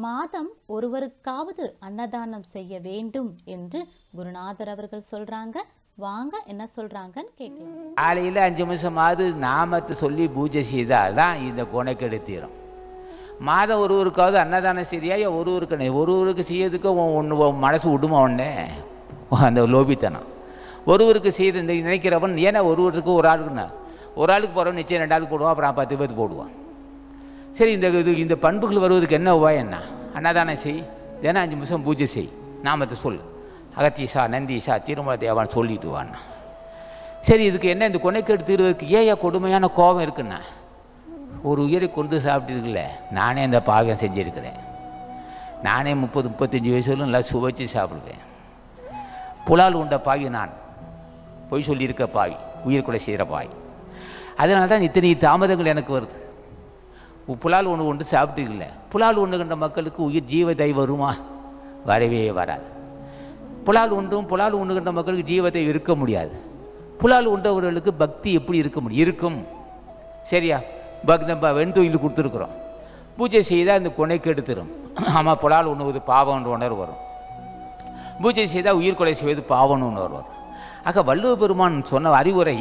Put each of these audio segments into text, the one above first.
மாதம் ஒருவருக்காவது அன்னதானம் செய்ய வேண்டும் என்று குருநாதர் அவர்கள் சொல்றாங்க வாங்க என்ன சொல்றாங்கன்னு கேட்கலாம் காலையில் அஞ்சு நிமிஷமாவது நாமத்தை சொல்லி பூஜை செய்தால் தான் இந்த குணைக்கெடு தீரும் மாதம் ஒருவருக்காவது அன்னதானம் சரியா ஏன் ஒருவருக்கு நெ- ஒருவருக்கு செய்யறதுக்கு ஒன்று மனசு விடுமா உடனே அந்த லோபித்தனம் ஒருவருக்கு செய்து இந்த நினைக்கிறவன் ஏன்னா ஒருவருக்கு ஒரு ஆளுக்குண்ணா ஒரு ஆளுக்கு போகிறவன் நிச்சயம் ரெண்டு ஆளுக்கு போடுவான் அப்புறம் பத்து பேருக்கு போடுவான் சரி இந்த இது இந்த பண்புகள் வருவதுக்கு என்ன உபாயம் என்ன அன்னதானம் செய் தினம் அஞ்சு நிமிஷம் பூஜை செய் நாமத்தை சொல் அகத்தீசா நந்தீசா திருமல தேவான்னு சொல்லிட்டு வாண்ணா சரி இதுக்கு என்ன இந்த கொனைக்கேடு தீர்வதற்கு ஏயா கொடுமையான கோபம் இருக்குண்ணா ஒரு உயிரை கொண்டு சாப்பிட்டுருக்குல்ல நானே இந்த பாவியம் செஞ்சுருக்கிறேன் நானே முப்பது முப்பத்தஞ்சு வயசுல நல்லா சுவைச்சு சாப்பிடுவேன் புலால் உண்ட பாவி நான் பொய் சொல்லியிருக்க பாவி உயிர் கொலை செய்கிற பாவி அதனால தான் இத்தனை தாமதங்கள் எனக்கு வருது உ- புலால் ஒன்று கொண்டு சாப்பிட்டுருக்கல புலால் ஒன்றுகின்ற மக்களுக்கு உயிர் ஜீவதை வருமா வரவே வராது புலால் உண்டும் புலால் உண்ணுகின்ற மக்களுக்கு ஜீவத்தை இருக்க முடியாது புலால் உண்டவர்களுக்கு பக்தி எப்படி இருக்க முடியும் இருக்கும் சரியா பக் நம்ம வெண்தொயில் கொடுத்துருக்குறோம் பூஜை செய்தால் இந்த கொனைக்கு தரும் ஆமாம் புலால் உண்ணுவது பாவம்ன்ற உணர்வு வரும் பூஜை செய்தால் உயிர் கொலை செய்வது பாவம்னு உணர்வு வரும் ஆக வள்ளுவ பெருமான் சொன்ன அறிவுரை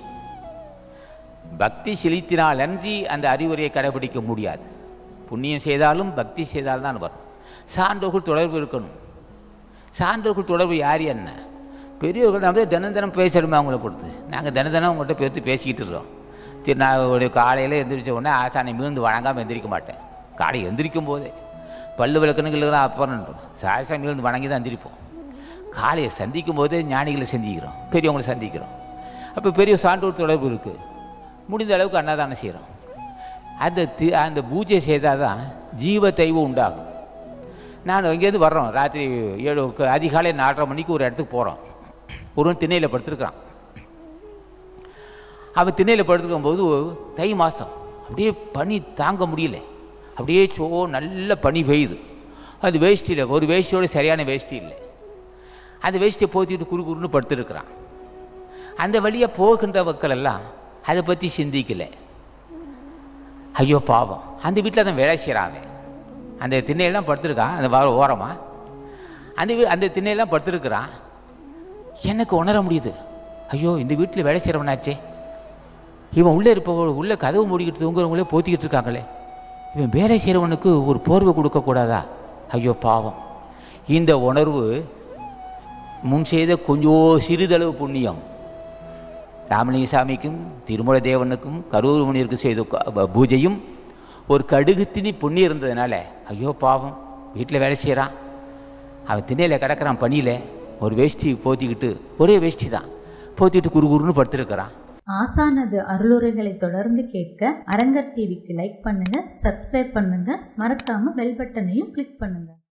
பக்தி செலுத்தினால் அன்றி அந்த அறிவுரையை கடைபிடிக்க முடியாது புண்ணியம் செய்தாலும் பக்தி செய்தால்தான் வரும் சான்றோர்கள் தொடர்பு இருக்கணும் சான்றோர்கள் தொடர்பு யார் என்ன பெரியவர்கள் நம்ம தினம் தினம் பேசுகிறோமே அவங்கள கொடுத்து நாங்கள் தினம் தினம் அவங்கள்ட்ட பேர்த்து பேசிக்கிட்டு இருக்கோம் திரு நான் ஒரு காலையில் எந்திரிச்ச உடனே ஆசானை மீண்டு வணங்காமல் எந்திரிக்க மாட்டேன் காலை எந்திரிக்கும் போதே பல்லு விளக்கணுங்களுக்கு அப்புறம் சாசா மீண்டு வணங்கி தான் எந்திரிப்போம் காலையை சந்திக்கும் போதே ஞானிகளை சந்திக்கிறோம் பெரியவங்களை சந்திக்கிறோம் அப்போ பெரிய சான்றோர் தொடர்பு இருக்குது முடிந்த அளவுக்கு அன்னதானம் செய்கிறோம் அந்த தி அந்த பூஜை செய்தால் தான் ஜீவ தெய்வம் உண்டாகும் நான் இங்கேருந்து வர்றோம் ராத்திரி ஏழு க- அதிகாலை நாலரை மணிக்கு ஒரு இடத்துக்கு போகிறோம் ஒருவன் திண்ணையில் படுத்திருக்கிறான் அவன் திண்ணையில் படுத்துக்கும் போது தை மாதம் அப்படியே பனி தாங்க முடியல அப்படியே சோ நல்ல பனி பெய்யுது அது வேஷ்டியில் ஒரு வேஷ்டியோட சரியான வேஷ்டி இல்லை அந்த வேஷ்டியை போத்திட்டு குறு குறுன்னு படுத்துருக்கிறான் அந்த வழியாக போகின்ற மக்கள் எல்லாம் அதை பற்றி சிந்திக்கலை ஐயோ பாவம் அந்த வீட்டில் தான் வேலை செய்கிறாங்க அந்த திண்ணையெல்லாம் படுத்திருக்கான் அந்த வர ஓரமாக அந்த வீ அந்த திண்ணையெல்லாம் படுத்திருக்கிறான் எனக்கு உணர முடியுது ஐயோ இந்த வீட்டில் வேலை செய்கிறவனாச்சே இவன் உள்ளே இருப்பவ உள்ளே கதவு மூடிக்கிட்டு தூங்குறவங்களே போத்திக்கிட்டு இருக்காங்களே இவன் வேலை செய்கிறவனுக்கு ஒரு போர்வை கொடுக்கக்கூடாதா ஐயோ பாவம் இந்த உணர்வு முன் செய்த கொஞ்சம் சிறிதளவு புண்ணியம் ராமலிங்க சாமிக்கும் திருமல தேவனுக்கும் கரூர் முனியருக்கும் செய்த க- ப- பூஜையும் ஒரு கடுகு திணி புண்ணியம் இருந்ததுனால ஐயோ பாவம் வீட்டில் வேலை செய்கிறான் அவன் திண்ணையில் கிடக்கிறான் பனியில் ஒரு வேஷ்டி போத்திக்கிட்டு ஒரே வேஷ்டி தான் போத்திக்கிட்டு குறு குறுன்னு படுத்திருக்கிறான் ஆசானது அருளுரைகளை தொடர்ந்து கேட்க அரங்கர் டிவிக்கு லைக் பண்ணுங்க சப்ஸ்கிரைப் பண்ணுங்க மறக்காம பெல் பட்டனையும் கிளிக் பண்ணுங்க